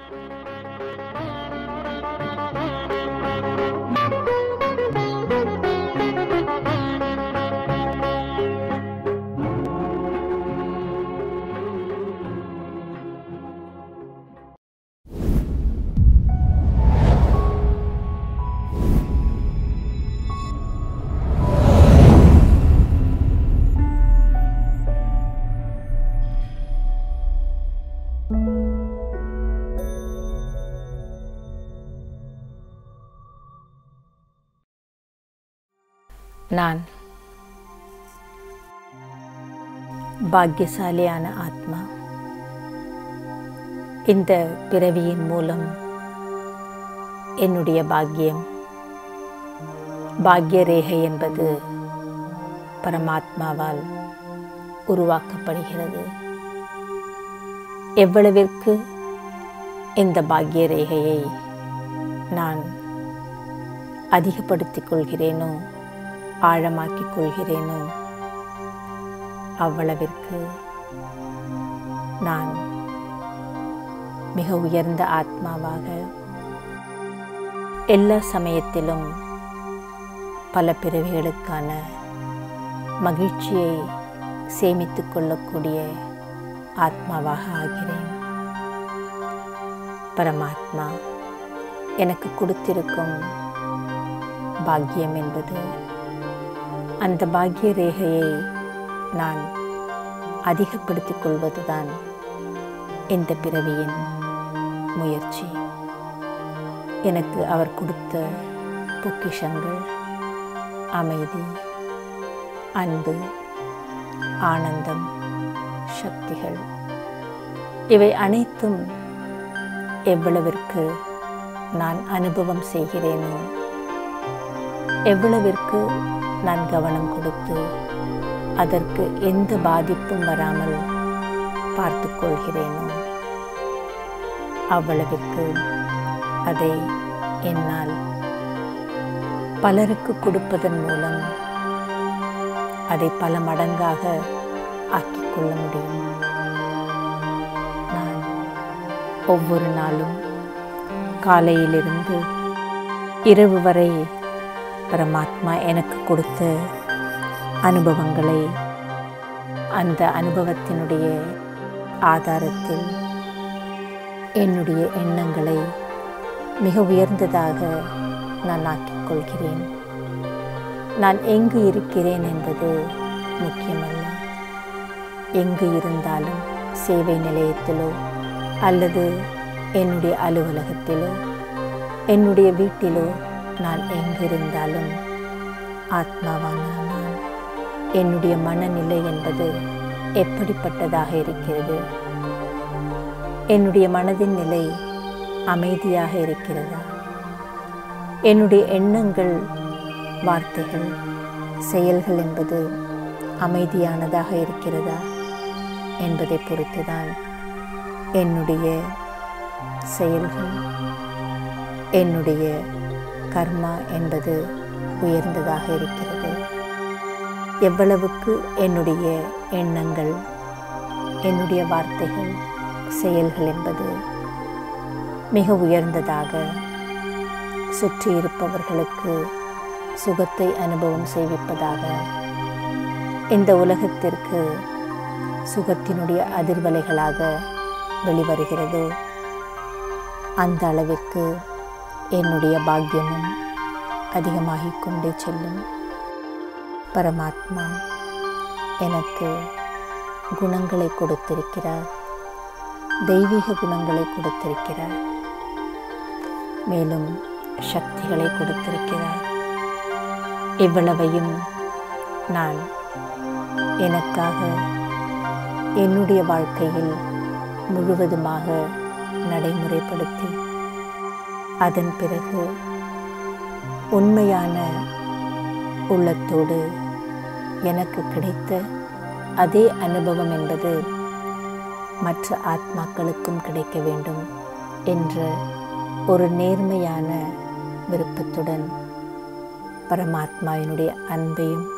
நான் பாக்கியசாலியான ஆத்மா இந்த பிறவியின் மூலம் என்னுடைய பாக்கியம் பாக்கிய ரேகை என்பது பரமாத்மாவால் உருவாக்கப்படுகிறது எவ்வளவிற்கு இந்த பாக்கிய ரேகையை நான் அதிகப்படுத்திக் கொள்கிறேனோ ஆழமாக்கிக் கொள்கிறேனோ அவ்வளவிற்கு நான் மிக உயர்ந்த ஆத்மாவாக எல்லா சமயத்திலும் பல பிறவிகளுக்கான மகிழ்ச்சியை சேமித்துக் கொள்ளக்கூடிய ஆத்மாவாக ஆகிறேன் பரமாத்மா எனக்கு கொடுத்திருக்கும் பாக்கியம் என்பது அந்த பாக்கிய ரேகையை நான் அதிகப்படுத்திக் கொள்வதுதான் இந்த பிறவியின் முயற்சி எனக்கு அவர் கொடுத்த பொக்கிஷங்கள் அமைதி அன்பு ஆனந்தம் சக்திகள் இவை அனைத்தும் எவ்வளவிற்கு நான் அனுபவம் செய்கிறேனோ எவ்வளவிற்கு நான் கவனம் கொடுத்து அதற்கு எந்த பாதிப்பும் வராமல் பார்த்து கொள்கிறேனோ அவ்வளவிற்கு அதை என்னால் பலருக்கு கொடுப்பதன் மூலம் அதை பல மடங்காக ஆக்கிக் கொள்ள முடியும் நான் ஒவ்வொரு நாளும் காலையிலிருந்து இரவு வரை பரமாத்மா எனக்கு கொடுத்த அனுபவங்களை அந்த அனுபவத்தினுடைய ஆதாரத்தில் என்னுடைய எண்ணங்களை மிக உயர்ந்ததாக நான் ஆக்கிக் கொள்கிறேன் நான் எங்கு இருக்கிறேன் என்பது முக்கியமல்ல எங்கு இருந்தாலும் சேவை நிலையத்திலோ அல்லது என்னுடைய அலுவலகத்திலோ என்னுடைய வீட்டிலோ நான் எங்கிருந்தாலும் ஆத்மாவான நான் என்னுடைய மனநிலை என்பது எப்படிப்பட்டதாக இருக்கிறது என்னுடைய மனதின் நிலை அமைதியாக இருக்கிறதா என்னுடைய எண்ணங்கள் வார்த்தைகள் செயல்கள் என்பது அமைதியானதாக இருக்கிறதா என்பதை பொறுத்துதான் என்னுடைய செயல்கள் என்னுடைய கர்மா என்பது உயர்ந்ததாக இருக்கிறது எவ்வளவுக்கு என்னுடைய எண்ணங்கள் என்னுடைய வார்த்தைகள் செயல்கள் என்பது மிக உயர்ந்ததாக சுற்றி இருப்பவர்களுக்கு சுகத்தை அனுபவம் செய்விப்பதாக இந்த உலகத்திற்கு சுகத்தினுடைய அதிர்வலைகளாக வெளிவருகிறதோ அந்த அளவிற்கு என்னுடைய பாக்கியமும் அதிகமாகிக் கொண்டே செல்லும் பரமாத்மா எனக்கு குணங்களை கொடுத்திருக்கிறார் தெய்வீக குணங்களை கொடுத்திருக்கிறார் மேலும் சக்திகளை கொடுத்திருக்கிறார் இவ்வளவையும் நான் எனக்காக என்னுடைய வாழ்க்கையில் முழுவதுமாக நடைமுறைப்படுத்தி அதன் பிறகு உண்மையான உள்ளத்தோடு எனக்கு கிடைத்த அதே அனுபவம் என்பது மற்ற ஆத்மாக்களுக்கும் கிடைக்க வேண்டும் என்ற ஒரு நேர்மையான விருப்பத்துடன் பரமாத்மாவினுடைய அன்பையும்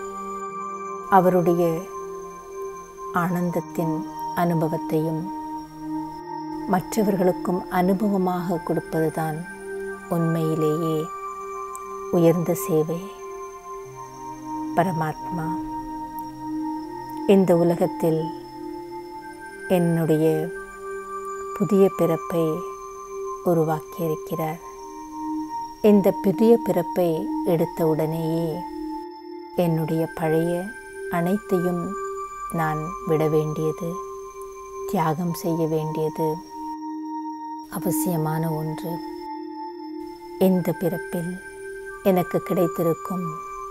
அவருடைய ஆனந்தத்தின் அனுபவத்தையும் மற்றவர்களுக்கும் அனுபவமாக கொடுப்பதுதான் உண்மையிலேயே உயர்ந்த சேவை பரமாத்மா இந்த உலகத்தில் என்னுடைய புதிய பிறப்பை உருவாக்கியிருக்கிறார் இந்த புதிய பிறப்பை எடுத்த உடனேயே என்னுடைய பழைய அனைத்தையும் நான் விட வேண்டியது தியாகம் செய்ய வேண்டியது அவசியமான ஒன்று இந்த பிறப்பில் எனக்கு கிடைத்திருக்கும்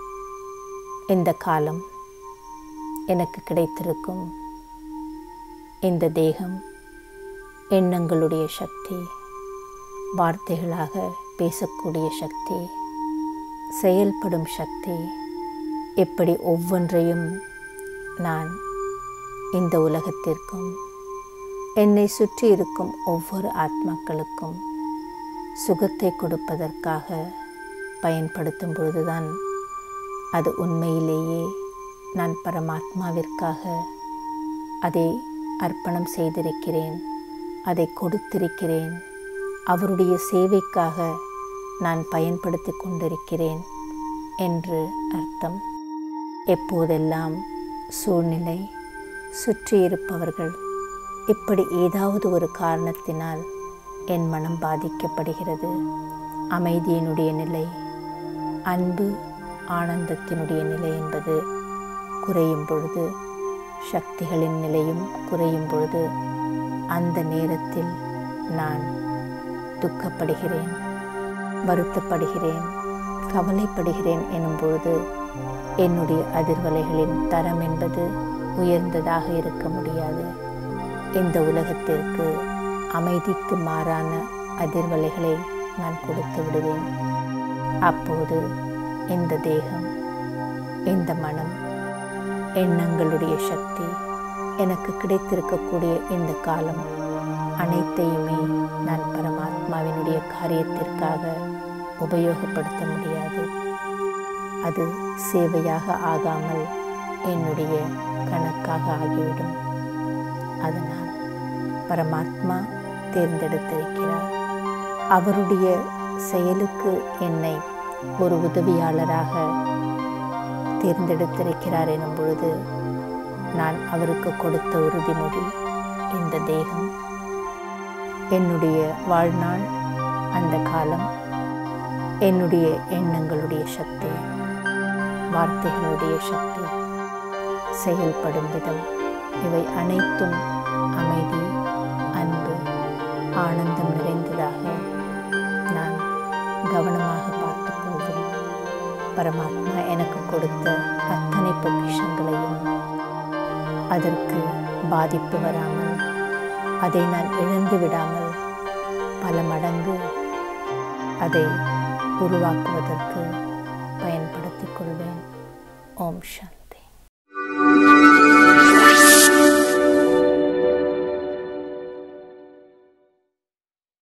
இந்த காலம் எனக்கு கிடைத்திருக்கும் இந்த தேகம் எண்ணங்களுடைய சக்தி வார்த்தைகளாக பேசக்கூடிய சக்தி செயல்படும் சக்தி எப்படி ஒவ்வொன்றையும் நான் இந்த உலகத்திற்கும் என்னை சுற்றி இருக்கும் ஒவ்வொரு ஆத்மாக்களுக்கும் சுகத்தை கொடுப்பதற்காக பயன்படுத்தும் பொழுதுதான் அது உண்மையிலேயே நான் பரமாத்மாவிற்காக அதை அர்ப்பணம் செய்திருக்கிறேன் அதை கொடுத்திருக்கிறேன் அவருடைய சேவைக்காக நான் பயன்படுத்தி கொண்டிருக்கிறேன் என்று அர்த்தம் எப்போதெல்லாம் சூழ்நிலை சுற்றி இருப்பவர்கள் இப்படி ஏதாவது ஒரு காரணத்தினால் என் மனம் பாதிக்கப்படுகிறது அமைதியினுடைய நிலை அன்பு ஆனந்தத்தினுடைய நிலை என்பது குறையும் பொழுது சக்திகளின் நிலையும் குறையும் பொழுது அந்த நேரத்தில் நான் துக்கப்படுகிறேன் வருத்தப்படுகிறேன் கவலைப்படுகிறேன் எனும் பொழுது என்னுடைய அதிர்வலைகளின் தரம் என்பது உயர்ந்ததாக இருக்க முடியாது இந்த உலகத்திற்கு அமைதிக்கு மாறான அதிர்வலைகளை நான் கொடுத்து விடுவேன் அப்போது இந்த தேகம் இந்த மனம் எண்ணங்களுடைய சக்தி எனக்கு கிடைத்திருக்கக்கூடிய இந்த காலம் அனைத்தையுமே நான் பரமாத்மாவினுடைய காரியத்திற்காக உபயோகப்படுத்த முடியாது அது சேவையாக ஆகாமல் என்னுடைய கணக்காக ஆகிவிடும் அதனால் பரமாத்மா தேர்ந்தெடுத்திருக்கிறார் அவருடைய செயலுக்கு என்னை ஒரு உதவியாளராக தேர்ந்தெடுத்திருக்கிறார் எனும் பொழுது நான் அவருக்கு கொடுத்த உறுதிமொழி இந்த தேகம் என்னுடைய வாழ்நாள் அந்த காலம் என்னுடைய எண்ணங்களுடைய சக்தி வார்த்தைகளுடைய சக்தி செயல்படும் விதம் இவை அனைத்தும் அமைதி அன்பு ஆனந்தம் நிறைந்ததாக நான் கவனமாக பார்த்து போவேன் பரமாத்மா எனக்கு கொடுத்த அத்தனை பொக்கிஷங்களையும் அதற்கு பாதிப்பு வராமல் அதை நான் இழந்து விடாமல் பல மடங்கு அதை உருவாக்குவதற்கு பயன்படுத்திக் கொள்வேன் ஓம் சாந்தி